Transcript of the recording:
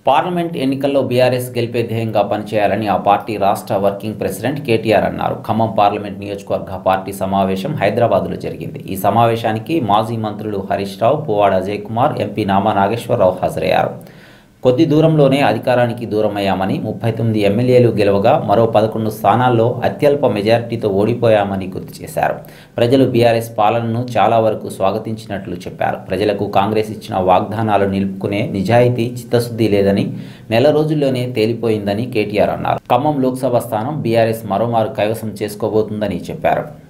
parliament ఎన్నికల్లో BRS గెలిపే ధ్యేయంగా పనిచేయాలని ఆ పార్టీ రాష్ట్ర వర్కింగ్ ప్రెసిడెంట్ కేటీఆర్ అన్నారు ఖమ్మం పార్లమెంట్ నియోజకవర్గ పార్టీ సమావేశం హైదరాబాద్లో జరిగింది ఈ సమావేశానికి మాజీ మంత్రులు హరీష్ రావు పువ్వాడ అజయ్ కుమార్ ఎంపీ నామా నాగేశ్వరరావు హాజరయ్యారు కొద్ది దూరంలోనే అధికారానికి దూరమయ్యామని ముప్పై తొమ్మిది ఎమ్మెల్యేలు గెలవగా మరో పదకొండు స్థానాల్లో అత్యల్ప మెజారిటీతో ఓడిపోయామని గుర్తు చేశారు ప్రజలు బీఆర్ఎస్ పాలనను చాలా వరకు స్వాగతించినట్లు చెప్పారు ప్రజలకు కాంగ్రెస్ ఇచ్చిన వాగ్దానాలు నిలుపుకునే నిజాయితీ చిత్తశుద్ధి లేదని నెల రోజుల్లోనే తేలిపోయిందని కేటీఆర్ అన్నారు ఖమ్మం లోక్సభ స్థానం బీఆర్ఎస్ మరోమారు కైవసం చేసుకోబోతుందని చెప్పారు